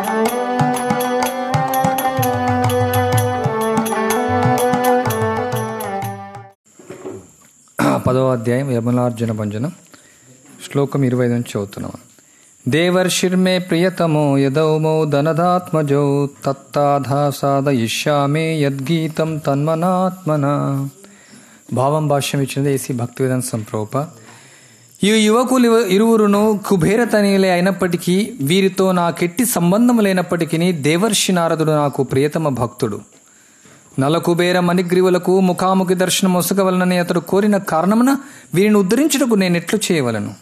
పదవ అధ్యాయం యమలార్జున భంజనం శ్లోకం ఇరవై నుంచి చదువుతున్నాం దేవర్షిర్మే ప్రియతమో యదౌమో ధనదాత్మజౌ తత్తాధా సాధయిష్యామే యద్గీతం తన్మనాత్మన భావం భాష్యం ఇచ్చినది ఏసీ భక్తివేదన సంప్రోప ఈ యువకులు ఇవ- ఇరువురును కుబేరతనీయులే అయినప్పటికీ వీరితో నాకెట్టి సంబంధం లేనప్పటికీ దేవర్షి నారదుడు నాకు ప్రియతమ భక్తుడు నలకుబేర మణిగ్రీవులకు ముఖాముఖి దర్శనం ఒసగవలనని అతడు కోరిన కారణమున వీరిని ఉద్ధరించుటకు నేను ఎట్లు చేయవలను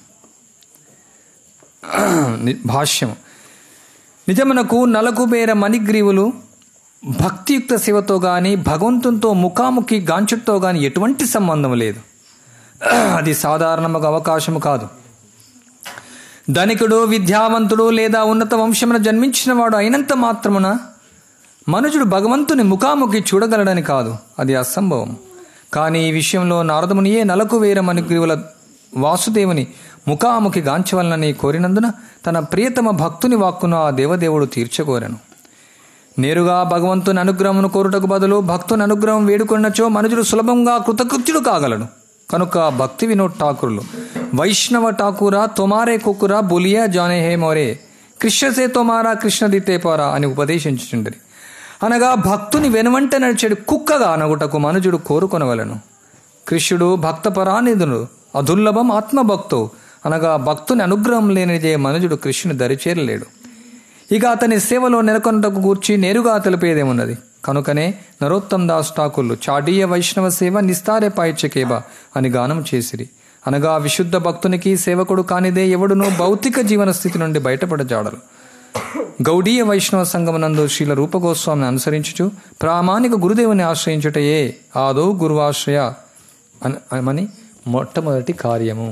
ని- భాష్యం నిజమునకు నలకుబేర మణిగ్రీవులు భక్తియుక్త శివతో గాని భగవంతునితో ముఖాముఖి గాంచుతో గాని ఎటువంటి సంబంధం లేదు అది సాధారణముగా అవకాశము కాదు ధనికుడు విద్యావంతుడు లేదా ఉన్నత వంశమున జన్మించిన వాడు అయినంత మాత్రమున మనుషుడు భగవంతుని ముఖాముఖి చూడగలడని కాదు అది అసంభవం కానీ ఈ విషయంలో నారదమునియే నలకు వేర మనుగ్రీవుల వాసుదేవుని ముఖాముఖి గాంచవలనని కోరినందున తన ప్రియతమ భక్తుని వాక్కును ఆ దేవదేవుడు తీర్చకోరెను నేరుగా భగవంతుని అనుగ్రహమును కోరుటకు బదులు భక్తుని అనుగ్రహం వేడుకొన్నచో మనుషుడు సులభంగా కృతకృత్యుడు కాగలడు కనుక భక్తి వినోద్ ఠాకూర్లు వైష్ణవ ఠాకూరా తొమారే కుక్కురా బులియా జానే హే మోరే కృష్ణసే తొమారా కృష్ణదితే పోరా అని ఉపదేశించుచుండరి అనగా భక్తుని వెనువంట నడిచేడు కుక్కగా అనగుటకు మనుజుడు కోరుకొనవలను కృష్ణుడు భక్తపరానిధుడు అదుర్లభం ఆత్మభక్తో అనగా భక్తుని అనుగ్రహం లేనిదే మనుజుడు కృష్ణుని దరిచేరలేడు ఇక అతని సేవలో నెలకొనటకు గూర్చి నేరుగా తెలిపేదేమున్నది కనుకనే నరోత్తం దాస్ ఠాకూర్లు చాటీయ వైష్ణవ సేవ నిస్తారే పాయిచ్చకేబా అని గానం చేసిరి అనగా విశుద్ధ భక్తునికి సేవకుడు కానిదే ఎవడునూ భౌతిక జీవన స్థితి నుండి బయటపడజాడరు గౌడీయ వైష్ణవ సంగమనందు శ్రీల రూపగోస్వామిని అనుసరించుచు ప్రామాణిక గురుదేవుని ఆశ్రయించుటయే ఆదో గురువాశ్రయ అన- అని మొట్టమొదటి కార్యము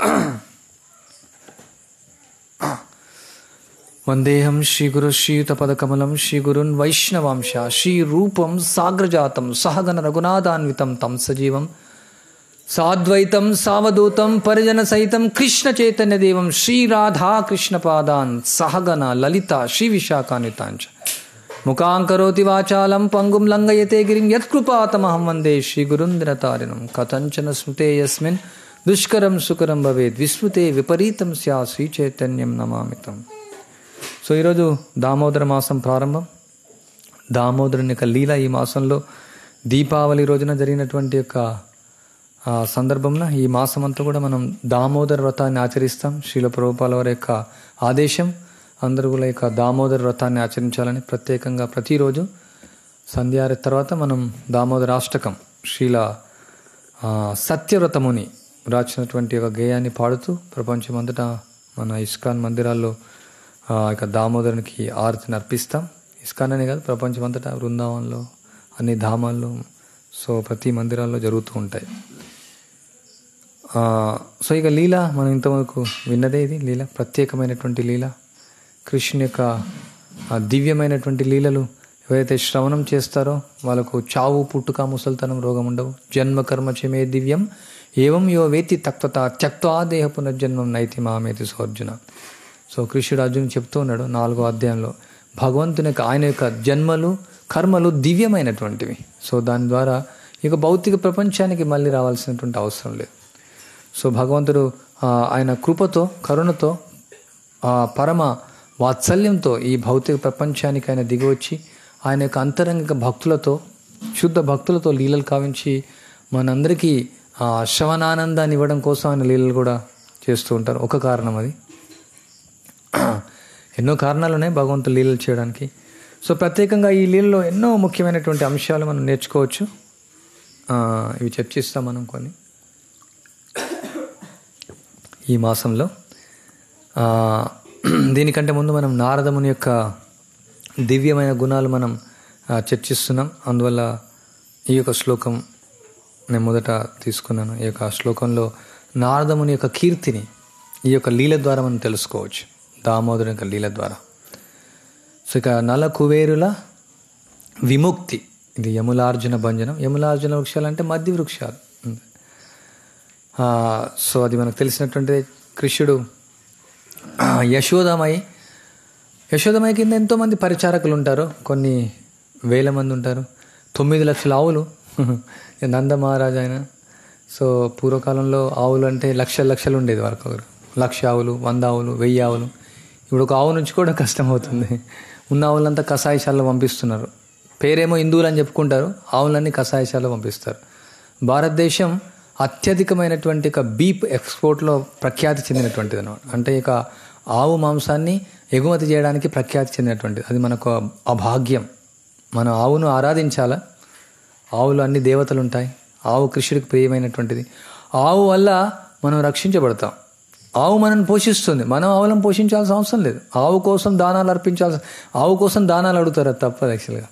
వందేహం శ్రీ గురు శ్రీయుత పదకమలం శ్రీ గురున్ వైష్ణవాంశ శ్రీ రూపం సాగ్రజాతం సహగన రఘునాథాన్వితం తం సజీవం సాద్వైతం సావధూతం పరిజన సహితం కృష్ణ చైతన్య దేవం శ్రీ రాధా కృష్ణ పాదాన్ సహగన లలిత శ్రీ విశాఖాన్వితాంచ ముఖాంకరోతి వాచాలం పంగుం లంఘయతే గిరిం యత్కృపాతమహం వందే శ్రీ గురుంద్రతారిణం కథంచన స్మృతే యస్మిన్ దుష్కరం సుకరం భవేద్ విస్మృతే విపరీతం స్యా శ్రీ చైతన్యం నమామితం సో ఈరోజు దామోదర మాసం ప్రారంభం దామోదరుని యొక్క లీల ఈ మాసంలో దీపావళి రోజున జరిగినటువంటి యొక్క ఆ సందర్భంలో ఈ మాసం అంతా కూడా మనం దామోదర వ్రతాన్ని ఆచరిస్తాం శ్రీల ప్రభుపాల వారి యొక్క ఆదేశం అందరూ కూడా యొక్క దామోదర వ్రతాన్ని ఆచరించాలని ప్రత్యేకంగా ప్రతిరోజు సంధ్యార తర్వాత మనం దామోదర అష్టకం శ్రీల ఆ, సత్యవ్రతముని రాసినటువంటి ఒక గేయాన్ని పాడుతూ ప్రపంచమంతటా మన ఇస్కాన్ మందిరాల్లో ఆ యొక్క దామోదరునికి ఆరతిని అర్పిస్తాం ఇస్కాన్ అనే కాదు ప్రపంచమంతటా బృందావనంలో అన్ని ధామాల్లో సో ప్రతి మందిరాల్లో జరుగుతూ ఉంటాయి ఆ, సో ఇక లీల మనం ఇంతవరకు విన్నదే ఇది లీల ప్రత్యేకమైనటువంటి లీల కృష్ణుని యొక్క ఆ దివ్యమైనటువంటి లీలలు ఎవరైతే శ్రవణం చేస్తారో వాళ్ళకు చావు పుట్టుక ముసల్తనం రోగం ఉండవు జన్మ కర్మ చమే దివ్యం ఏవం యో వేతి తక్వత త్యక్వా దేహ పునర్జన్మం నైతి మామేతి సోర్జున సో కృష్ణుడు అర్జున్ చెప్తూ ఉన్నాడు నాలుగో అధ్యాయంలో భగవంతుని యొక్క ఆయన యొక్క జన్మలు కర్మలు దివ్యమైనటువంటివి సో దాని ద్వారా ఇక భౌతిక ప్రపంచానికి మళ్ళీ రావాల్సినటువంటి అవసరం లేదు సో భగవంతుడు ఆ, ఆయన కృపతో కరుణతో ఆ పరమ వాత్సల్యంతో ఈ భౌతిక ప్రపంచానికి ఆయన దిగివచ్చి ఆయన యొక్క అంతరంగిక భక్తులతో శుద్ధ భక్తులతో లీలలు కావించి మనందరికీ ఆ శ్రవణానందాన్ని ఇవ్వడం కోసం ఆయన లీలలు కూడా చేస్తూ ఉంటారు ఒక కారణం అది ఎన్నో కారణాలు ఉన్నాయి భగవంతుడు లీలలు చేయడానికి సో ప్రత్యేకంగా ఈ లీలలో ఎన్నో ముఖ్యమైనటువంటి అంశాలు మనం నేర్చుకోవచ్చు ఆ, ఇవి చర్చిస్తాం మనం కొన్ని ఈ మాసంలో ఆ, దీనికంటే ముందు మనం నారదముని యొక్క దివ్యమైన గుణాలు మనం ఆ, చర్చిస్తున్నాం అందువల్ల ఈ యొక్క శ్లోకం నేను మొదట తీసుకున్నాను ఈ యొక్క శ్లోకంలో నారదముని యొక్క కీర్తిని ఈ యొక్క లీల ద్వారా మనం తెలుసుకోవచ్చు దామోదరుని యొక్క లీల ద్వారా సో ఇక నల కువేరుల విముక్తి ఇది యములార్జున భంజనం యములార్జున వృక్షాలు అంటే మధ్య వృక్షాలు ఆ, సో అది మనకు తెలిసినటువంటి కృష్ణుడు యశోదమై యశోదమయ్య కింద ఎంతోమంది పరిచారకులు ఉంటారు కొన్ని వేల మంది ఉంటారు తొమ్మిది లక్షల ఆవులు నంద మహారాజు ఆయన సో పూర్వకాలంలో ఆవులు అంటే లక్షల లక్షలు ఉండేది వరకు ఒకరు లక్ష ఆవులు వంద ఆవులు వెయ్యి ఆవులు ఇప్పుడు ఒక ఆవు నుంచి కూడా కష్టం అవుతుంది ఉన్న ఆవులంతా కషాయశాలలో పంపిస్తున్నారు పేరేమో హిందువులు అని చెప్పుకుంటారు ఆవులన్నీ కషాయశాలలో పంపిస్తారు భారతదేశం అత్యధికమైనటువంటి ఒక బీప్ ఎక్స్పోర్ట్లో ప్రఖ్యాతి చెందినటువంటిది అనమాట అంటే ఇక ఆవు మాంసాన్ని ఎగుమతి చేయడానికి ప్రఖ్యాతి చెందినటువంటిది అది మనకు అభాగ్యం మనం ఆవును ఆరాధించాలా ఆవులు అన్ని దేవతలు ఉంటాయి ఆవు కృష్ణుడికి ప్రియమైనటువంటిది ఆవు వల్ల మనం రక్షించబడతాం ఆవు మనల్ని పోషిస్తుంది మనం ఆవులను పోషించాల్సిన అవసరం లేదు ఆవు కోసం దానాలు అర్పించాల్సిన ఆవు కోసం దానాలు అడుగుతారు అది తప్పదు యాక్చువల్గా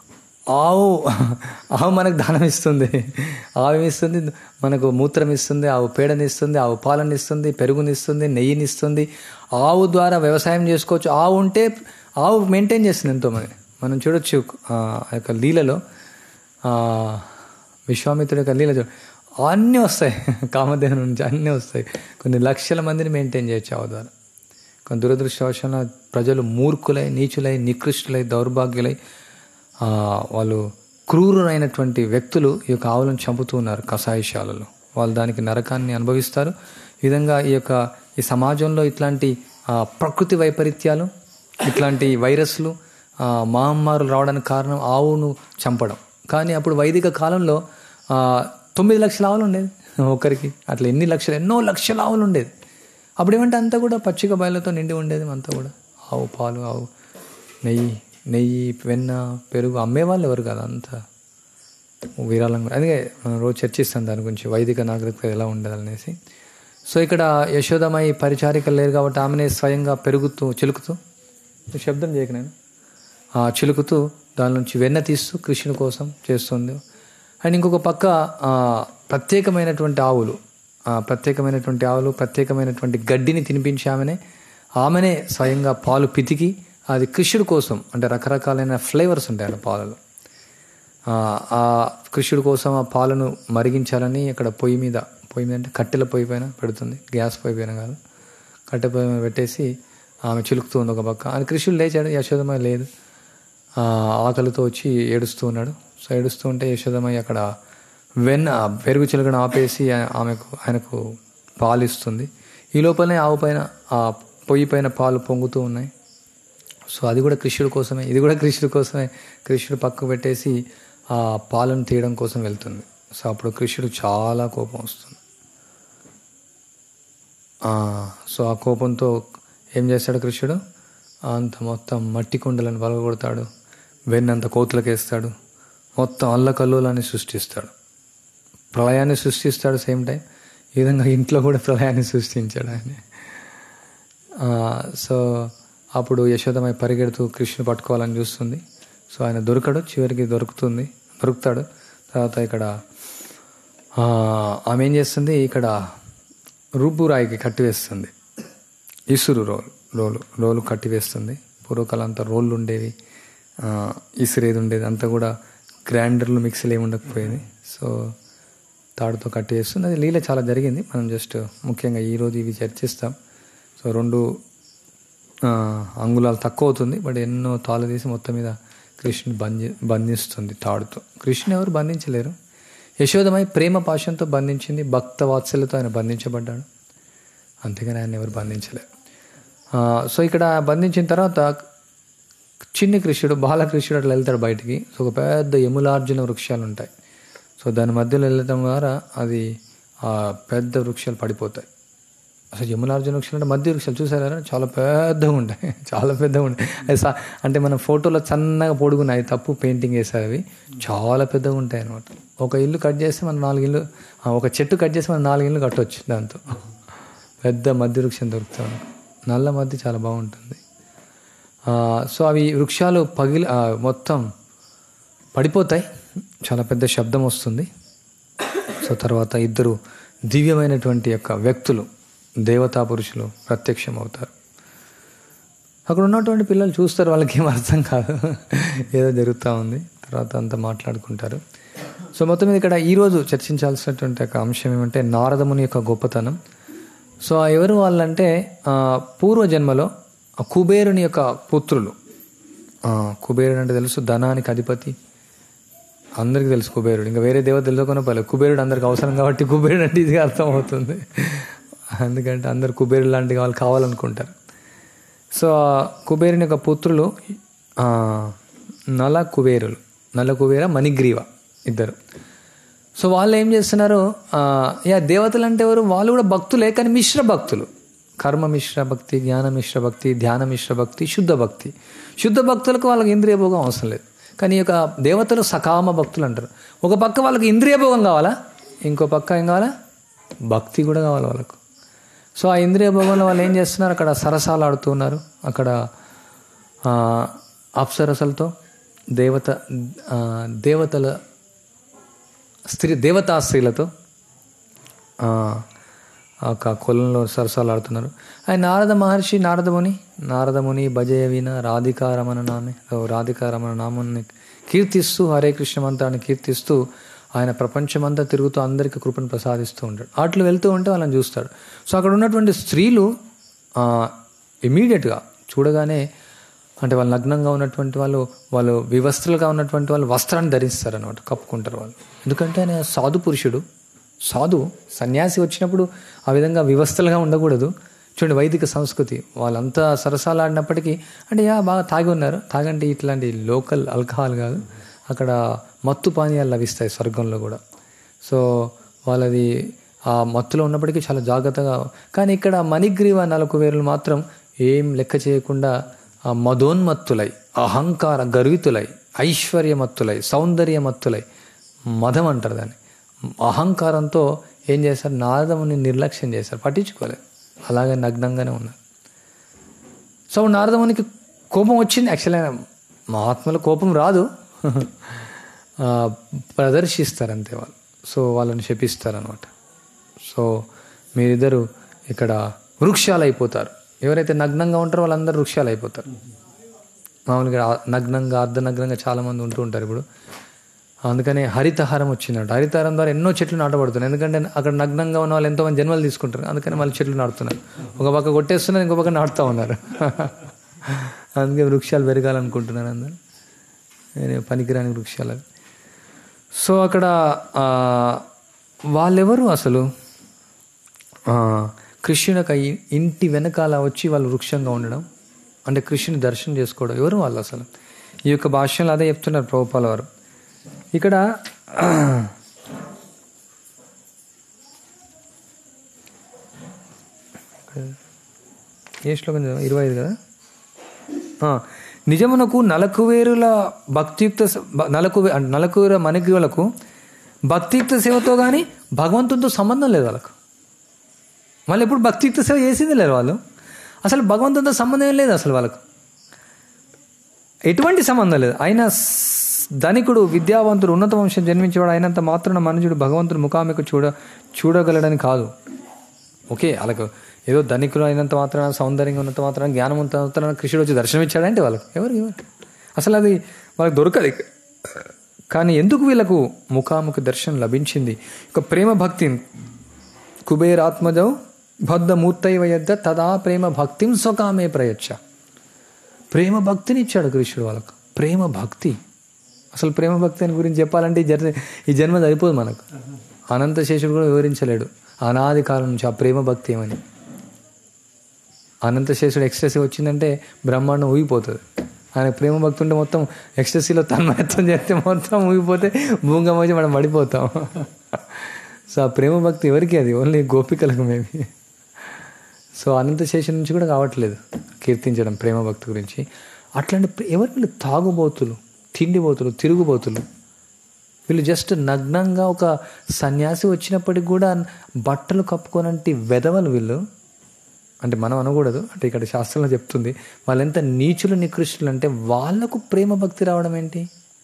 ఆవు ఆవు మనకు దానం ఇస్తుంది ఆవు ఏమి ఇస్తుంది మనకు మూత్రం ఇస్తుంది ఆవు పేడని ఇస్తుంది ఆవు పాలను ఇస్తుంది పెరుగుని ఇస్తుంది నెయ్యిని ఇస్తుంది ఆవు ద్వారా వ్యవసాయం చేసుకోవచ్చు ఆవు ఉంటే ఆవు మెయింటైన్ చేస్తుంది ఎంతోమంది మనం చూడొచ్చు ఆ యొక్క లీలలో ఆ, విశ్వామిత్రుడి యొక్క లీల చూడ అన్నీ వస్తాయి కామధేను నుంచి అన్నీ వస్తాయి కొన్ని లక్షల మందిని మెయింటైన్ చేయొచ్చు ఆవు ద్వారా కొన్ని దురదృష్టవశాల ప్రజలు మూర్ఖులై నీచులై నికృష్టులై దౌర్భాగ్యులై ఆ, వాళ్ళు క్రూరులైనటువంటి వ్యక్తులు ఈ యొక్క ఆవులను చంపుతూ ఉన్నారు కషాయశాలలో వాళ్ళు దానికి నరకాన్ని అనుభవిస్తారు ఈ విధంగా ఈ యొక్క ఈ సమాజంలో ఇట్లాంటి ఆ, ప్రకృతి వైపరీత్యాలు ఇట్లాంటి వైరస్లు ఆ, మహమ్మారులు రావడానికి కారణం ఆవును చంపడం కానీ అప్పుడు వైదిక కాలంలో ఆ, తొమ్మిది లక్షల ఆవులు ఉండేది ఒకరికి అట్లా ఎన్ని లక్షలు ఎన్నో లక్షల ఆవులు ఉండేది అప్పుడు ఏమంటే అంతా కూడా పచ్చిక బయలతో నిండి ఉండేది అంతా కూడా ఆవు పాలు ఆవు నెయ్యి నెయ్యి వెన్న పెరుగు అమ్మేవాళ్ళు ఎవరు కదా అంతా విరాళంగా అందుకే మనం రోజు చర్చిస్తాం దాని గురించి వైదిక నాగరికత ఎలా ఉండదనేసి సో ఇక్కడ యశోదమాయి పరిచారికలు లేరు కాబట్టి ఆమెనే స్వయంగా పెరుగుతూ చిలుకుతూ శబ్దం చేయక నేను ఆ చిలుకుతూ దాని నుంచి వెన్న తీస్తూ కృష్ణుని కోసం చేస్తుంది అండ్ ఇంకొక పక్క ఆ, ప్రత్యేకమైనటువంటి ఆవులు ఆ, ప్రత్యేకమైనటువంటి ఆవులు ప్రత్యేకమైనటువంటి గడ్డిని తినిపించి ఆమెనే ఆమెనే స్వయంగా పాలు పితికి అది కృష్ణుడి కోసం అంటే రకరకాలైన ఫ్లేవర్స్ ఉంటాయి ఆ పాలలో ఆ, ఆ కృష్ణుడి కోసం ఆ పాలను మరిగించాలని ఇక్కడ పొయ్యి మీద పొయ్యి మీద అంటే కట్టెల పొయ్యి పైన పెడుతుంది గ్యాస్ పొయ్యి పైన కాదు కట్టెల పొయ్యి మీద పెట్టేసి ఆమె చిలుకుతూ ఉంది ఒక పక్క అని కృష్ణుడు లేచాడు యశోదమ్మ లేదు ఆ, ఆకలితో వచ్చి ఏడుస్తూ ఉన్నాడు సో ఏడుస్తూ ఉంటే యశోదమ్మ అక్కడ వెన్న పెరుగు చిలకడం ఆపేసి ఆ- ఆమెకు ఆయనకు పాలు ఇస్తుంది ఈ లోపలనే ఆవు పైన ఆ పొయ్యి పైన పాలు పొంగుతూ ఉన్నాయి సో అది కూడా కృష్ణుడి కోసమే ఇది కూడా కృష్ణుడి కోసమే కృష్ణుడు పక్కకు పెట్టేసి ఆ పాలను తీయడం కోసం వెళ్తుంది సో అప్పుడు కృష్ణుడు చాలా కోపం వస్తుంది ఆ, సో ఆ కోపంతో ఏం చేస్తాడు కృష్ణుడు అంత మొత్తం మట్టి కుండలను పలగొడతాడు వెన్నంత కోతులకేస్తాడు మొత్తం అల్లకల్లోలాన్ని సృష్టిస్తాడు ప్రళయాన్ని సృష్టిస్తాడు సేమ్ టైం ఈ విధంగా ఇంట్లో కూడా ప్రళయాన్ని సృష్టించాడు ఆయన ఆ, సో అప్పుడు యశోదమై పరిగెడుతూ కృష్ణుని పట్టుకోవాలని చూస్తుంది సో ఆయన దొరకడు చివరికి దొరుకుతుంది దొరుకుతాడు తర్వాత ఇక్కడ ఆ, ఆమె ఏం చేస్తుంది ఇక్కడ రూపురాయికి కట్టివేస్తుంది ఇసురు రోలు రోలు రోలు కట్టివేస్తుంది పూర్వకాలం అంతా రోళ్ళు ఉండేవి ఆ, ఇసురేది ఉండేది అంతా కూడా గ్రైండర్లు మిక్సీలు ఏమి ఉండకపోయేది సో తాడుతో కట్టివేస్తుంది అది లీల చాలా జరిగింది మనం జస్ట్ ముఖ్యంగా ఈరోజు ఇవి చర్చిస్తాం సో రెండు ఆ, అంగుళాలు తక్కువ అవుతుంది బట్ ఎన్నో తాళ్ళు తీసి మొత్తం మీద కృష్ణుని బంధి బంధిస్తుంది తాడుతో కృష్ణుని ఎవరు బంధించలేరు యశోదమై ప్రేమ పాశంతో బంధించింది భక్త వాత్సల్యతో ఆయన బంధించబడ్డాడు అంతేగాని ఆయన ఎవరు బంధించలేరు ఆ, సో ఇక్కడ బంధించిన తర్వాత చిన్ని కృష్ణుడు బాలకృష్ణుడు అట్లా వెళ్తాడు బయటికి సో ఒక పెద్ద యములార్జున వృక్షాలు ఉంటాయి సో దాని మధ్యలో వెళ్ళడం ద్వారా అది ఆ పెద్ద వృక్షాలు పడిపోతాయి అసలు యమునార్జున వృక్షాలు అంటే మధ్య వృక్షాలు చూసారా చాలా పెద్దగా ఉంటాయి చాలా పెద్దగా ఉంటాయి అది సా- అంటే మన ఫోటోలో సన్నగా పొడుగున్నాయి తప్పు పెయింటింగ్ వేసారు అవి చాలా పెద్దగా ఉంటాయి అనమాట ఒక ఇల్లు కట్ చేస్తే మనం నాలుగు ఇల్లు ఆ, ఒక చెట్టు కట్ చేస్తే మనం నాలుగు ఇల్లు కట్టవచ్చు దాంతో పెద్ద మధ్య వృక్షం దొరుకుతుంది మనకు. నల్ల మధ్య చాలా బాగుంటుంది ఆ, సో అవి వృక్షాలు పగిలి ఆ, మొత్తం పడిపోతాయి చాలా పెద్ద శబ్దం వస్తుంది సో తర్వాత ఇద్దరు దివ్యమైనటువంటి యొక్క వ్యక్తులు దేవతా పురుషులు ప్రత్యక్షం అవుతారు అక్కడ ఉన్నటువంటి పిల్లలు చూస్తారు వాళ్ళకి ఏం అర్థం కాదు ఏదో జరుగుతూ ఉంది తర్వాత అంతా మాట్లాడుకుంటారు సో మొత్తం మీద ఇక్కడ ఈరోజు చర్చించాల్సినటువంటి ఒక అంశం ఏమంటే నారదముని యొక్క గొప్పతనం సో ఆ ఎవరు వాళ్ళంటే ఆ, పూర్వజన్మలో ఆ కుబేరుని యొక్క పుత్రులు ఆ, కుబేరుడు అంటే తెలుసు ధనానికి అధిపతి అందరికీ తెలుసు కుబేరుడు ఇంకా వేరే దేవత తెలుసుకున్న పర్లేదు కుబేరుడు అందరికి అవసరం కాబట్టి కుబేరుడు అంటే ఇది అర్థమవుతుంది ఎందుకంటే అందరు కుబేరుడు లాంటి వాళ్ళు కావాలనుకుంటారు సో ఆ కుబేరుని యొక్క పుత్రులు ఆ, నల కుబేరులు నల కుబేర మణిగ్రీవ ఇద్దరు సో వాళ్ళు ఏం చేస్తున్నారు ఆ, యా దేవతలు అంటే ఎవరు వాళ్ళు కూడా భక్తులే కానీ మిశ్ర భక్తులు కర్మ మిశ్ర భక్తి జ్ఞాన మిశ్ర భక్తి ధ్యాన మిశ్ర భక్తి శుద్ధ భక్తి శుద్ధ భక్తులకు వాళ్ళకి ఇంద్రియ భోగం అవసరం లేదు కానీ ఈ యొక్క దేవతలు సకామ భక్తులు అంటారు ఒక పక్క వాళ్ళకి ఇంద్రియ భోగం కావాలా ఇంకో పక్క ఏం కావాలా భక్తి కూడా కావాలి వాళ్ళకు సో ఆ ఇంద్రియ భోగంలో వాళ్ళు ఏం చేస్తున్నారు అక్కడ సరసాలు ఆడుతున్నారు అక్కడ ఆ, అప్సరసలతో దేవత ఆ, దేవతల స్త్రీ దేవతా స్త్రీలతో ఆ, ఒక కొలంలో సరసాలు ఆడుతున్నారు ఆయన నారద మహర్షి నారదముని నారదముని భజయ విన రాధికారమణ నామే ఓ రాధికారమణ నామాన్ని కీర్తిస్తూ హరే కృష్ణ మంత్రాన్ని కీర్తిస్తూ ఆయన ప్రపంచమంతా తిరుగుతూ అందరికీ కృపను ప్రసాదిస్తూ ఉంటాడు అట్లు వెళ్తూ ఉంటే వాళ్ళని చూస్తాడు సో అక్కడ ఉన్నటువంటి స్త్రీలు ఇమీడియట్గా చూడగానే అంటే వాళ్ళు నగ్నంగా ఉన్నటువంటి వాళ్ళు వాళ్ళు వివస్త్రలుగా ఉన్నటువంటి వాళ్ళు వస్త్రాన్ని ధరిస్తారు అనమాట కప్పుకుంటారు వాళ్ళు ఎందుకంటే ఆయన సాధు పురుషుడు సాధు సన్యాసి వచ్చినప్పుడు ఆ విధంగా వివస్థలుగా ఉండకూడదు చూడండి వైదిక సంస్కృతి వాళ్ళంతా సరసాలు ఆడినప్పటికీ అంటే యా బాగా తాగి ఉన్నారు తాగంటే ఇట్లాంటి లోకల్ ఆల్కహాల్ కాదు అక్కడ మత్తు పానీయాలు లభిస్తాయి స్వర్గంలో కూడా సో వాళ్ళది ఆ మత్తులో ఉన్నప్పటికీ చాలా జాగ్రత్తగా కానీ ఇక్కడ మణిగ్రీవ నలకు వేరులు మాత్రం ఏం లెక్క చేయకుండా ఆ మదోన్మత్తులై అహంకార గర్వితులై ఐశ్వర్యమత్తులై సౌందర్యమత్తులై మదం అంటారు దాన్ని అహంకారంతో ఏం చేశారు నారదముని నిర్లక్ష్యం చేశారు పట్టించుకోలేదు అలాగే నగ్నంగానే ఉన్నారు సో నారదమునికి కోపం వచ్చింది యాక్చువల్లీ ఆయన మహాత్ముల కోపం రాదు ఆ, ప్రదర్శిస్తారు అంతే వాళ్ళు సో వాళ్ళని శపిస్తారు అనమాట సో మీరిద్దరు ఇక్కడ వృక్షాలు అయిపోతారు ఎవరైతే నగ్నంగా ఉంటారో వాళ్ళందరూ వృక్షాలు అయిపోతారు మామూలుగా ఆ- నగ్నంగా అర్ధనగ్నంగా చాలా మంది ఉంటూ ఉంటారు ఇప్పుడు అందుకనే హరితహారం వచ్చిందంట హరితహారం ద్వారా ఎన్నో చెట్లు నాటబడుతున్నాయి ఎందుకంటే అక్కడ నగ్నంగా ఉన్న వాళ్ళు ఎంతోమంది జన్మలు తీసుకుంటారు అందుకని మళ్ళీ చెట్లు నాటుతున్నారు ఒక పక్క కొట్టేస్తున్నారు ఇంకో పక్క నాటుతూ ఉన్నారు అందుకే వృక్షాలు పెరగాలనుకుంటున్నారు అందరు నేను పనికిరాని వృక్షాలు అవి సో అక్కడ ఆ, వాళ్ళెవరు అసలు ఆ, కృష్ణుని యొక్క ఇ- ఇంటి వెనకాల వచ్చి వాళ్ళు వృక్షంగా ఉండడం అంటే కృష్ణుని దర్శనం చేసుకోవడం ఎవరు వాళ్ళు అసలు ఈ యొక్క భాష్యంలో అదే చెప్తున్నారు ప్రభుపాల వారు ఇక్కడ ఏ శ్లోకం చదివాం? ఇరవై ఐదు కదా ఆ, నిజమునకు నలకువేరుల భక్తియుక్త స- బ- నలకువే అంటే నలకువేర మణిగ్రీవులకు భక్తియుక్త సేవతో కానీ భగవంతునితో సంబంధం లేదు వాళ్ళకు వాళ్ళు ఎప్పుడు భక్తియుక్త సేవ చేసింది లేదు వాళ్ళు అసలు భగవంతునితో సంబంధం ఏం లేదు అసలు వాళ్ళకు ఎటువంటి సంబంధం లేదు ఆయన స్- ధనికుడు విద్యావంతుడు ఉన్నత వంశం జన్మించేవాడు అయినంత మాత్రాన మనుషుడు భగవంతుడు ముఖామికు చూడ చూడగలడని కాదు ఓకే వాళ్ళకు ఏదో ధనికులు అయినంత మాత్రాన సౌందర్యంగా ఉన్నంత మాత్రాన జ్ఞానం ఉన్నంత మాత్రాన కృష్ణుడు వచ్చి దర్శనం ఇచ్చాడంటే వాళ్ళకి ఎవరు ఎవరు అసలు అది వాళ్ళకి దొరకదు ఇక. కానీ ఎందుకు వీళ్ళకు ముఖాముఖి దర్శనం లభించింది ఇక ప్రేమ భక్తి కుబేరాత్మజౌ బద్ధ మూర్తైవ యద్ద తదా ప్రేమ భక్తిం స్వకామే ప్రయచ్చ ప్రేమ భక్తిని ఇచ్చాడు కృష్ణుడు వాళ్ళకు ప్రేమ భక్తి అసలు ప్రేమ భక్తి అని గురించి చెప్పాలంటే ఈ జన్మ ఈ జన్మ సరిపోదు మనకు అనంతశేషుడు కూడా వివరించలేడు అనాది కాలం నుంచి ఆ ప్రేమ భక్తి ఏమని అనంతశేషుడు ఎక్స్ట్రసీ వచ్చిందంటే బ్రహ్మాండం ఊగిపోతుంది ఆయన ప్రేమ భక్తి ఉంటే మొత్తం ఎక్స్ట్రసీలో తన్మయత్వం చేస్తే మొత్తం ఊగిపోతే భూంగం వచ్చి మనం పడిపోతాం సో ఆ ప్రేమ భక్తి ఎవరికి అది ఓన్లీ గోపికలకు మేబీ సో అనంతశేషం నుంచి కూడా కావట్లేదు కీర్తించడం ప్రేమ భక్తి గురించి అట్లాంటి ప్రే- ఎవరు వీళ్ళు తాగుబోతులు తిండిబోతులు తిరుగుబోతులు వీళ్ళు జస్ట్ నగ్నంగా ఒక సన్యాసి వచ్చినప్పటికి కూడా బట్టలు కప్పుకోనంటి వెధవలు వీళ్ళు అంటే మనం అనకూడదు అంటే ఇక్కడ శాస్త్రంలో చెప్తుంది వాళ్ళు ఎంత నీచులు నికృష్టులు అంటే వాళ్ళకు ప్రేమ భక్తి రావడం ఏంటి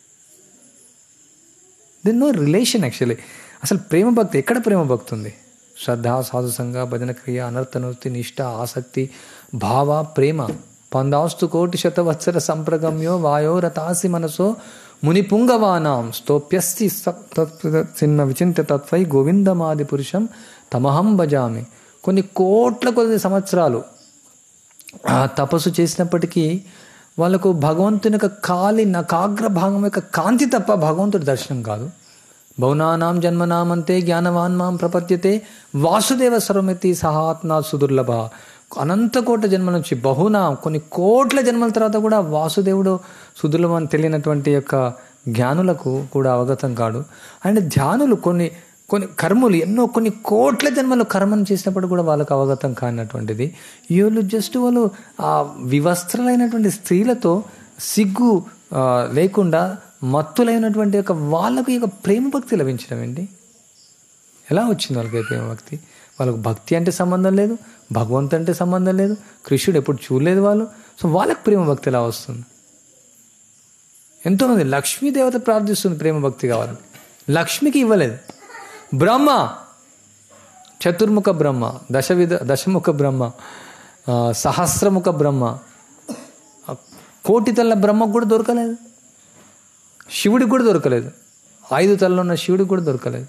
దిన్ నో రిలేషన్ యాక్చువల్లీ అసలు ప్రేమ భక్తి ఎక్కడ ప్రేమ భక్తి ఉంది శ్రద్ధ సాధుసంగ భజన క్రియ అనర్థనవృత్తి నిష్ఠ ఆసక్తి భావ ప్రేమ పందాస్తు కోటి శతవత్సర సంప్రగమ్యో వాయో రతాసి మనసో ముని పుంగవానాం స్తోప్యస్తి చిన్న విచింత తత్వై గోవిందమాది పురుషం తమహం భజామి కొన్ని కోట్ల కొద్ది సంవత్సరాలు ఆ తపస్సు చేసినప్పటికీ వాళ్ళకు భగవంతుని యొక్క కాలి నకాగ్ర భాగం యొక్క కాంతి తప్ప భగవంతుడి దర్శనం కాదు భౌనానాం జన్మనామంతే జ్ఞానవాన్ మాం ప్రపద్యతే వాసుదేవ సర్వమితి సహాత్నా సుదుర్లభ అనంత కోట్ల జన్మల నుంచి బహునా కొన్ని కోట్ల జన్మల తర్వాత కూడా వాసుదేవుడు సుదుర్లభం అని తెలియనటువంటి యొక్క జ్ఞానులకు కూడా అవగతం కాడు అండ్ ధ్యానులు కొన్ని కొన్ని కర్మలు ఎన్నో కొన్ని కోట్ల జన్మలు కర్మను చేసినప్పుడు కూడా వాళ్ళకు అవగతం కానటువంటిది వీళ్ళు జస్ట్ వాళ్ళు ఆ వివస్త్రలైనటువంటి స్త్రీలతో సిగ్గు ఆ, లేకుండా మత్తులైనటువంటి యొక్క వాళ్ళకు ఇక ప్రేమ భక్తి లభించడం ఏంటి ఎలా వచ్చింది వాళ్ళకి ఈ ప్రేమ భక్తి వాళ్ళకు భక్తి అంటే సంబంధం లేదు భగవంతు అంటే సంబంధం లేదు కృష్ణుడు ఎప్పుడు చూడలేదు వాళ్ళు సో వాళ్ళకి ప్రేమ భక్తి ఎలా వస్తుంది ఎంతోమంది లక్ష్మీదేవత ప్రార్థిస్తుంది ప్రేమ భక్తి కావాలని లక్ష్మికి ఇవ్వలేదు బ్రహ్మ చతుర్ముఖ బ్రహ్మ దశవిధ దశముఖ బ్రహ్మ ఆ, సహస్రముఖ బ్రహ్మ ఆ, కోటి తల్ల బ్రహ్మకు కూడా దొరకలేదు శివుడికి కూడా దొరకలేదు ఐదు తలలో ఉన్న శివుడికి కూడా దొరకలేదు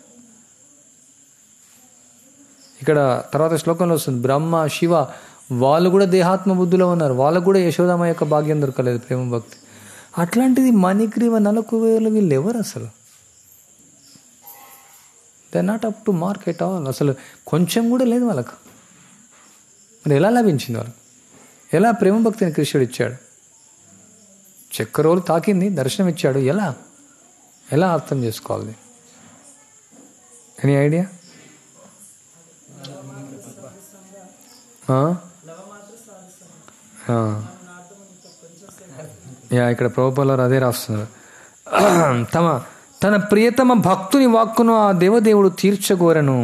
ఇక్కడ తర్వాత శ్లోకంలో వస్తుంది బ్రహ్మ శివ వాళ్ళు కూడా దేహాత్మ బుద్ధిలో ఉన్నారు వాళ్ళకు కూడా యశోదమ యొక్క భాగ్యం దొరకలేదు ప్రేమ భక్తి అట్లాంటిది మణిగ్రీవ నలకు వేలు వీళ్ళు ఎవరు అసలు they not up to mark at all అసలు కొంచెం కూడా లేదు వాళ్ళకు మరి ఎలా లభించింది వాళ్ళకి ఎలా ప్రేమ భక్తిని కృష్ణుడు ఇచ్చాడు చక్కెరోలు తాకింది దర్శనం ఇచ్చాడు ఎలా ఎలా అర్థం చేసుకోవాలి ఎనీ ఐడియా యా ఇక్కడ ప్రభుపాలు అదే రాస్తున్నారు తమ తన ప్రియతమ భక్తుని వాక్కును ఆ దేవదేవుడు తీర్చగోరను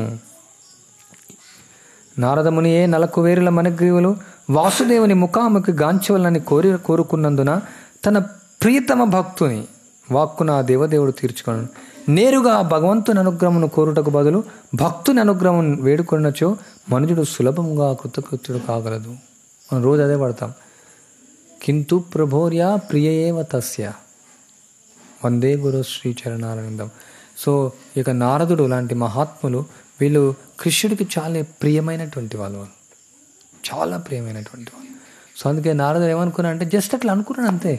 నారదమునియే నలకు వేరుల మనగ్రీవులు వాసుదేవుని ముఖాముఖి గాంచవలని కోరి కోరుకున్నందున తన ప్రియతమ భక్తుని వాక్కున ఆ దేవదేవుడు తీర్చుకొను నేరుగా ఆ భగవంతుని అనుగ్రహమును కోరుటకు బదులు భక్తుని అనుగ్రహం వేడుకొనచో మనుజుడు సులభంగా కృతకృత్యుడు కాగలదు మనం రోజు అదే పడతాం కింటు ప్రభోర్యా ప్రియయేవ తస్య వందే గురు శ్రీ చరణానందం సో ఇక నారదుడు లాంటి మహాత్ములు వీళ్ళు కృష్ణుడికి చాలా ప్రియమైనటువంటి వాళ్ళు వాళ్ళు చాలా ప్రియమైనటువంటి వాళ్ళు సో అందుకే నారదుడు ఏమనుకున్నా అంటే జస్ట్ అట్లా అనుకున్నాడు అంతే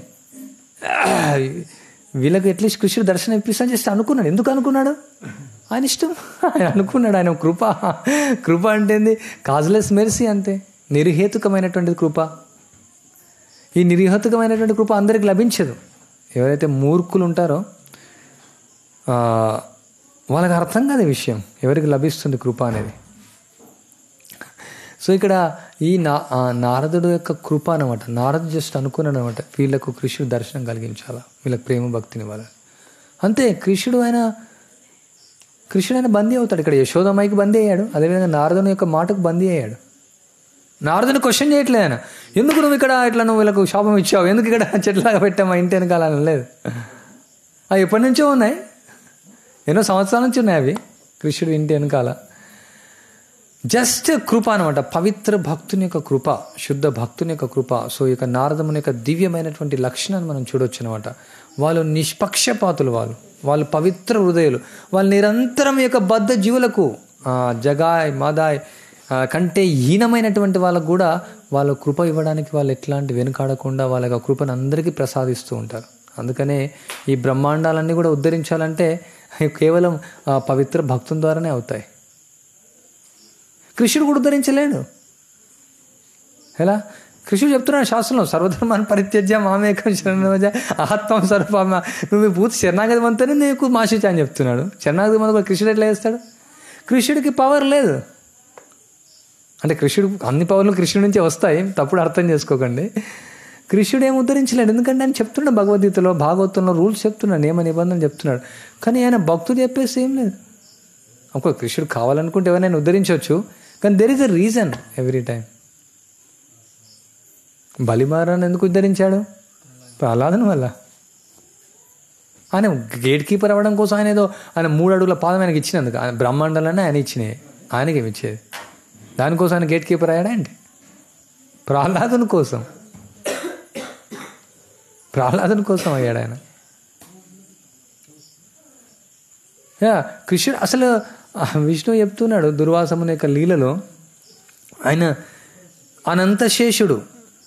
వీళ్ళకి అట్లీస్ట్ కృష్ణుడు దర్శనం ఇప్పిస్తాను జస్ట్ అనుకున్నాడు ఎందుకు అనుకున్నాడు ఆయన ఇష్టం ఆయన అనుకున్నాడు ఆయన కృప కృప అంటే ఏంది కాజ్లెస్ మెర్సీ అంతే నిర్హేతుకమైనటువంటి కృప ఈ నిర్హేతుకమైనటువంటి కృప అందరికి లభించదు ఎవరైతే మూర్ఖులు ఉంటారో ఆ, వాళ్ళకి అర్థం కాదు ఈ విషయం ఎవరికి లభిస్తుంది కృప అనేది సో ఇక్కడ ఈ నా ఆ నారదుడు యొక్క కృప అనమాట నారదు జస్ట్ అనుకున్నాడు అనమాట వీళ్ళకు కృష్ణుడు దర్శనం కలిగించాలా వీళ్ళకి ప్రేమ భక్తిని వాళ్ళ అంతే కృష్ణుడు ఆయన కృష్ణుడు ఆయన బందీ అవుతాడు ఇక్కడ యశోదమ్మాయికి బందీ అయ్యాడు అదేవిధంగా నారదుని యొక్క మాటకు బందీ అయ్యాడు నారదుని క్వశ్చన్ చేయట్లేదు ఆయన ఎందుకు నువ్వు ఇక్కడ ఇట్లా నువ్వు వీళ్ళకు శాపం ఇచ్చావు ఎందుకు ఇక్కడ చెట్లాగా పెట్టామా ఇంటి వెనకాల అని లేదు అవి ఎప్పటి నుంచో ఉన్నాయి ఎన్నో సంవత్సరాల నుంచి ఉన్నాయి అవి కృష్ణుడు ఇంటి వెనకాల జస్ట్ కృప అనమాట పవిత్ర భక్తుని యొక్క కృప శుద్ధ భక్తుని యొక్క కృప సో ఇక నారదముని యొక్క దివ్యమైనటువంటి లక్షణాన్ని మనం చూడొచ్చు అనమాట వాళ్ళు నిష్పక్షపాతులు వాళ్ళు వాళ్ళు పవిత్ర హృదయులు వాళ్ళు నిరంతరం ఈ యొక్క బద్ధ జీవులకు ఆ, జగాయ్ మాదాయ్ ఆ, కంటే హీనమైనటువంటి వాళ్ళకు కూడా వాళ్ళ కృప ఇవ్వడానికి వాళ్ళు ఎట్లాంటి వెనుకాడకుండా వాళ్ళ యొక్క కృపను అందరికీ ప్రసాదిస్తూ ఉంటారు అందుకనే ఈ బ్రహ్మాండాలన్నీ కూడా ఉద్ధరించాలంటే కేవలం ఆ పవిత్ర భక్తుల ద్వారానే అవుతాయి కృష్ణుడు కూడా ఉద్ధరించలేడు ఎలా కృష్ణుడు చెప్తున్నాడు శాస్త్రంలో సర్వధర్మాన్ని పరిత్యజ్య మామేకం శరణోజ ఆత్మ స్వరూపమ నువ్వు పూర్తి శరణాగతి మంతనే నీకు మాషిచ అని చెప్తున్నాడు శరణాగతి మంత కూడా కృష్ణుడు ఎట్లా చేస్తాడు కృష్ణుడికి పవర్ లేదు అంటే కృష్ణుడు అన్ని పవర్లు కృష్ణుడి నుంచే వస్తాయి తప్పుడు అర్థం చేసుకోకండి కృష్ణుడు ఏం ఉద్ధరించలేడు ఎందుకంటే ఆయన చెప్తున్నాడు భగవద్గీతలో భాగవతంలో రూల్స్ చెప్తున్నాడు నియమ నిబంధనలు చెప్తున్నాడు కానీ ఆయన భక్తుడు చెప్పేసి ఏం లేదు ఒక కృష్ణుడు కావాలనుకుంటే ఎవరైనా ఉద్ధరించవచ్చు కానీ there is a reason every time బలిమారాన్ని ఎందుకు ఉద్ధరించాడు ప్రహ్లాదన వల్ల ఆయన గేట్ కీపర్ అవ్వడం కోసం ఆయన ఏదో ఆయన మూడు అడుగుల పాదం ఆయనకి ఇచ్చినందుకు ఆయన బ్రహ్మాండాలనే ఆయన ఇచ్చినాయి ఆయనకి ఏమి ఇచ్చేది దానికోసం ఆయన గేట్ కీపర్ అయ్యాడా ఏంటి ప్రహ్లాదుని కోసం ప్రహ్లాదుని కోసం అయ్యాడు ఆయన యా కృష్ణుడు అసలు ఆ విష్ణువు చెప్తున్నాడు దుర్వాసముని యొక్క లీలలో ఆయన అనంతశేషుడు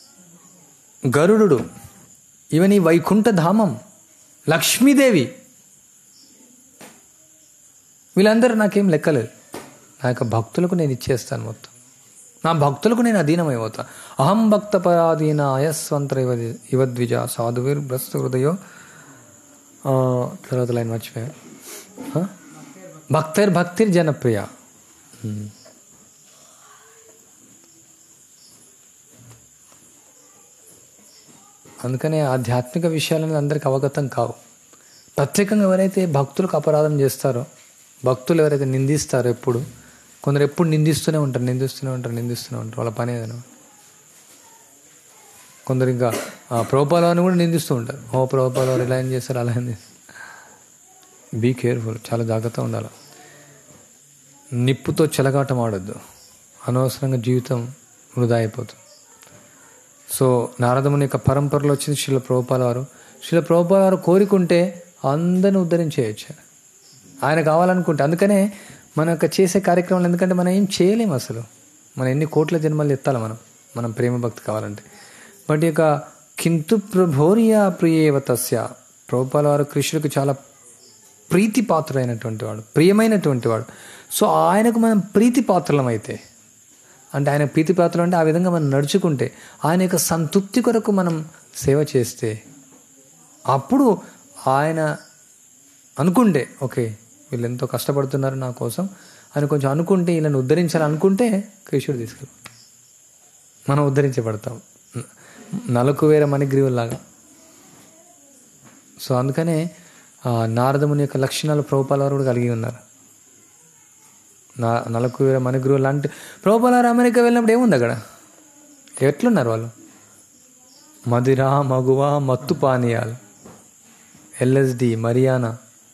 గరుడు ఈవెన్ ఈ వైకుంఠధామం లక్ష్మీదేవి వీళ్ళందరూ నాకేం లెక్కలేదు నా యొక్క భక్తులకు నేను ఇచ్చేస్తాను మొత్తం నా భక్తులకు నేను అధీనమైపోతా అహం భక్త పరాధీన అయస్వంతర ఇవ ఇవద్విజ సాధువీర్ భ్రస్త హృదయో ఆ, తర్వాత లైన్ మర్చిపోయా ఆ? భక్తిర్ భక్తిర్ జనప్రియ ఉమ్. అందుకనే ఆధ్యాత్మిక విషయాలను అందరికీ అవగతం కావు ప్రత్యేకంగా ఎవరైతే భక్తులకు అపరాధం చేస్తారో భక్తులు ఎవరైతే నిందిస్తారో ఎప్పుడు కొందరు ఎప్పుడు నిందిస్తూనే ఉంటారు నిందిస్తూనే ఉంటారు నిందిస్తూనే ఉంటారు వాళ్ళ పని ఏదైనా కొందరు ఇంకా ఆ, ప్రభుపాల వారిని కూడా నిందిస్తూ ఉంటారు ఓ ప్రభుపాల వారు ఇలా ఏం చేస్తారు అలా ఏం చేస్తారు బీ కేర్ఫుల్ చాలా జాగ్రత్తగా ఉండాలి నిప్పుతో చెలగాటం ఆడొద్దు అనవసరంగా జీవితం వృధా అయిపోతుంది సో నారదముని యొక్క పరంపరలో వచ్చింది శిల ప్రభుపాల వారు శిల ప్రభుపాల వారు కోరికుంటే అందరిని ఉద్ధరించేయచ్చు ఆయన కావాలనుకుంటే అందుకనే మన యొక్క చేసే కార్యక్రమాలు ఎందుకంటే మనం ఏం చేయలేము అసలు మనం ఎన్ని కోట్ల జన్మలు ఎత్తాలి మనం మనం ప్రేమ భక్తి కావాలంటే బట్ ఈ యొక్క కింతు ప్రభోరియా ప్రియేవ తస్య ప్రభుపాల వారు కృష్ణుడికి చాలా ప్రీతి పాత్రైనటువంటి వాడు ప్రియమైనటువంటి వాడు సో ఆయనకు మనం ప్రీతి పాత్రలం అయితే అంటే ఆయన ప్రీతి పాత్రలు అంటే ఆ విధంగా మనం నడుచుకుంటే ఆయన యొక్క సంతృప్తి కొరకు మనం సేవ చేస్తే అప్పుడు ఆయన అనుకుంటే ఓకే వీళ్ళు ఎంతో కష్టపడుతున్నారు నా కోసం అని కొంచెం అనుకుంటే వీళ్ళని ఉద్ధరించాలి అనుకుంటే కృష్ణుడు తీసుకెళ్ళి మనం ఉద్ధరించబడతాం న- నలకు వేరే మణిగ్రీవులాగా సో అందుకనే ఆ, నారదముని యొక్క లక్షణాలు ప్రభుపాల వారు కూడా కలిగి ఉన్నారు నా నలకు వేరే మణిగ్రీవు లాంటి ప్రభుపాల వారు అమెరికా వెళ్ళినప్పుడు ఏముంది అక్కడ ఎట్లున్నారు వాళ్ళు మదిర మగువ మత్తు పానీయాలు ఎల్ఎస్డి మరియానా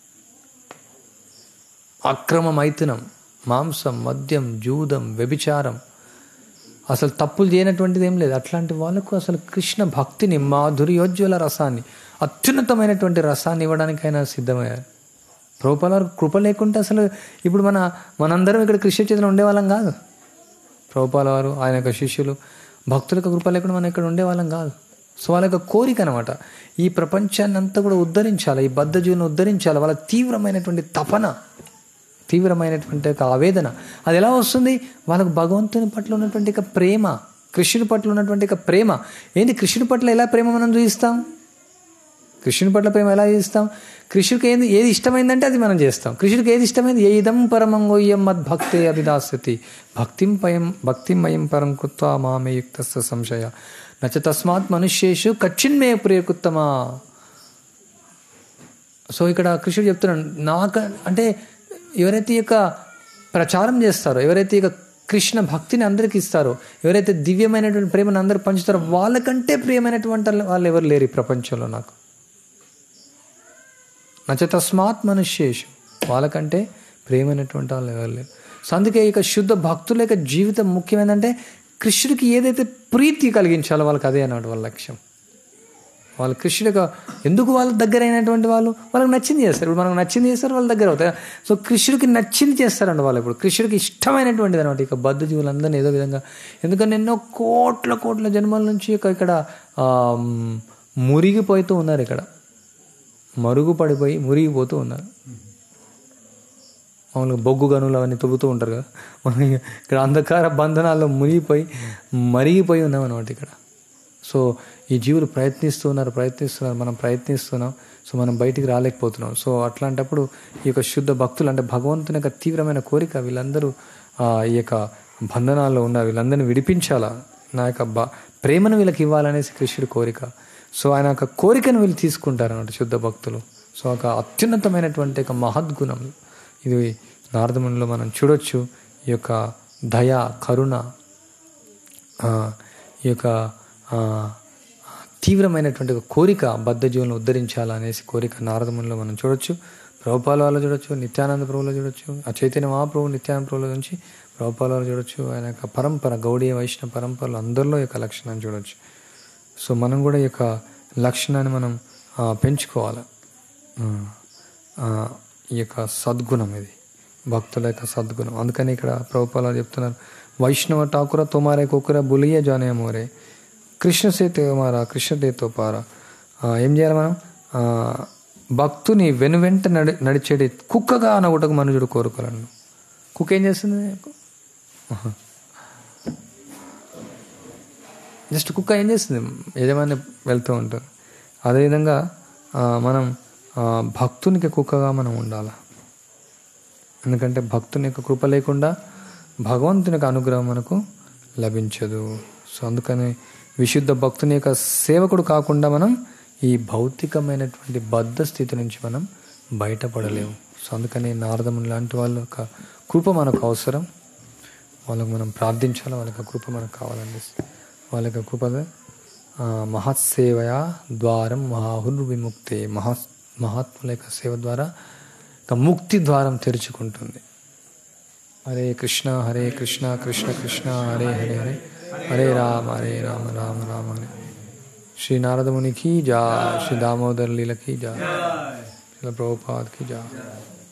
అక్రమ మైథునం మాంసం మద్యం జూదం వ్యభిచారం అసలు తప్పులు చేయనటువంటిది ఏం లేదు అట్లాంటి వాళ్ళకు అసలు కృష్ణ భక్తిని మాధుర్యోజ్వల రసాన్ని అత్యున్నతమైనటువంటి రసాన్ని ఇవ్వడానికి ఆయన సిద్ధమయ్యారు ప్రభుపాల వారు కృప లేకుంటే అసలు ఇప్పుడు మన మనందరం ఇక్కడ కృష్ణ చేతిలో ఉండేవాళ్ళం కాదు ప్రభుపాల వారు ఆయన యొక్క శిష్యులు భక్తులకు కృప లేకుండా మనం ఇక్కడ ఉండేవాళ్ళం కాదు సో వాళ్ళ యొక్క కోరిక అనమాట ఈ ప్రపంచాన్ని అంతా కూడా ఉద్ధరించాలి ఈ బద్ధ జీవులను ఉద్ధరించాలి వాళ్ళ తీవ్రమైనటువంటి తపన తీవ్రమైనటువంటి ఒక ఆవేదన అది ఎలా వస్తుంది వాళ్ళకు భగవంతుని పట్ల ఉన్నటువంటి ఒక ప్రేమ కృష్ణుని పట్ల ఉన్నటువంటి ఒక ప్రేమ ఏంటి కృష్ణుని పట్ల ఎలా ప్రేమ మనం చూపిస్తాం కృష్ణుని పట్ల ప్రేమ ఎలా చూపిస్తాం కృష్ణుడికి ఏది ఏది ఇష్టమైందంటే అది మనం చేస్తాం కృష్ణుడికి ఏది ఇష్టమైంది ఏ ఇదం పరమంగోయ్యం మద్భక్తే అభిదాస్యతి భక్తిం పయం భక్తిమయం పరం కృత్వా మామే యుక్త సంశయ నచ తస్మాత్ మనుష్యేషు కచ్చిన్మే ప్రియకుత్తమా సో ఇక్కడ కృష్ణుడు చెప్తున్నాడు నాక అంటే ఎవరైతే ఈ యొక్క ప్రచారం చేస్తారో ఎవరైతే ఇక కృష్ణ భక్తిని అందరికి ఇస్తారో ఎవరైతే దివ్యమైనటువంటి ప్రేమను అందరూ పంచుతారో వాళ్ళకంటే ప్రియమైనటువంటి వాళ్ళు ఎవరు లేరు ఈ ప్రపంచంలో నాకు నచ తస్మాత్ మనుష్యేషు వాళ్ళకంటే ప్రేమైనటువంటి వాళ్ళు ఎవరు లేరు సో అందుకే ఇక శుద్ధ భక్తుల యొక్క జీవితం ముఖ్యమైనదంటే కృష్ణుడికి ఏదైతే ప్రీతి కలిగించాలో వాళ్ళకి అదే అన్నాడు వాళ్ళ లక్ష్యం వాళ్ళు కృష్ణుడిగా ఎందుకు వాళ్ళ దగ్గర అయినటువంటి వాళ్ళు వాళ్ళకి నచ్చింది చేస్తారు ఇప్పుడు మనకు నచ్చింది చేస్తారు వాళ్ళ దగ్గర అవుతాయి సో కృష్ణుడికి నచ్చింది చేస్తారండి వాళ్ళు ఇప్పుడు కృష్ణుడికి ఇష్టమైనటువంటిది అనమాట ఇక బద్ధ జీవులందరినీ ఏదో విధంగా ఎందుకంటే ఎన్నో కోట్ల కోట్ల జన్మల నుంచి ఇక ఇక్కడ ఆ, మురిగిపోతూ ఉన్నారు ఇక్కడ మరుగు పడిపోయి మురిగిపోతూ ఉన్నారు మామూలుగా బొగ్గు గనులు అవన్నీ తువ్వుతూ ఉంటారు కదా మనం ఇక్కడ అంధకార బంధనాల్లో మునిగిపోయి మరిగిపోయి ఉన్నాం అనమాట ఇక్కడ సో ఈ జీవులు ప్రయత్నిస్తున్నారు ప్రయత్నిస్తున్నారు మనం ప్రయత్నిస్తున్నాం సో మనం బయటికి రాలేకపోతున్నాం సో అట్లాంటప్పుడు ఈ యొక్క శుద్ధ భక్తులు అంటే భగవంతుని యొక్క తీవ్రమైన కోరిక వీళ్ళందరూ ఆ, ఈ యొక్క బంధనాల్లో ఉన్న వీళ్ళందరినీ విడిపించాలా నా యొక్క బ ప్రేమను వీళ్ళకి ఇవ్వాలనేసి కృష్ణుడి కోరిక సో ఆయన యొక్క కోరికను వీళ్ళు తీసుకుంటారు అన్నమాట శుద్ధ భక్తులు సో ఒక అత్యున్నతమైనటువంటి ఒక మహద్గుణం ఇది నారదమునిలో మనం చూడొచ్చు ఈ యొక్క దయ కరుణ ఆ, ఈ యొక్క ఆ, తీవ్రమైనటువంటి ఒక కోరిక బద్ధ జీవులను ఉద్ధరించాలా అనేసి కోరిక నారదమునిలో మనం చూడొచ్చు ప్రభుపాల వాళ్ళు చూడొచ్చు నిత్యానంద ప్రభువులో చూడొచ్చు ఆ చైతన్య మహాప్రభు నిత్యానంద ప్రభువుల నుంచి ప్రభుపాల వాళ్ళు చూడొచ్చు ఆయన యొక్క పరంపర గౌడీయ వైష్ణవ పరంపరలు అందరిలో ఈ యొక్క లక్షణాన్ని చూడొచ్చు సో మనం కూడా ఈ యొక్క లక్షణాన్ని మనం ఆ, పెంచుకోవాలి ఆ, ఆ, ఈ యొక్క సద్గుణం ఇది భక్తుల యొక్క సద్గుణం అందుకని ఇక్కడ ప్రభుపాల చెప్తున్నారు వైష్ణవ ఠాకుర తుమారే కుకుర బులియ జానే మోరే కృష్ణ సేతే మారా కృష్ణ దేతో పారా ఆ, ఏం చేయాలి మనం ఆ, భక్తుని వెనువెంట నడి నడిచేది కుక్కగా అనగుటకు మనుషుడు కోరుకోవాలను కుక్క ఏం చేస్తుంది జస్ట్ కుక్క ఏం చేస్తుంది యజమాని వెళ్తూ ఉంటారు అదేవిధంగా ఆ, మనం ఆ, భక్తునికి కుక్కగా మనం ఉండాలి ఎందుకంటే భక్తుని యొక్క కృప లేకుండా భగవంతుని యొక్క అనుగ్రహం మనకు లభించదు సో అందుకని విశుద్ధ భక్తుని యొక్క సేవకుడు కాకుండా మనం ఈ భౌతికమైనటువంటి బద్ధ స్థితి నుంచి మనం బయటపడలేము సో అందుకని నారదముని లాంటి వాళ్ళ యొక్క కృప మనకు అవసరం వాళ్ళకు మనం ప్రార్థించాలి వాళ్ళ యొక్క కృప మనకు కావాలండి వాళ్ళ యొక్క కృప ఆ, మహత్సేవయ ద్వారం మహాహుర్ విముక్తే మహా మహాత్ముల యొక్క సేవ ద్వారా ఒక ముక్తి ద్వారం తెరుచుకుంటుంది హరే కృష్ణ హరే కృష్ణ కృష్ణ కృష్ణ హరే హరే హరే హరే రామ హరే రామ రామ రామ హరే శ్రీ నారదమునికి జా శ్రీ దామోదర్ లీలకి జా శ్రీ ప్రభుపాద్ కి జా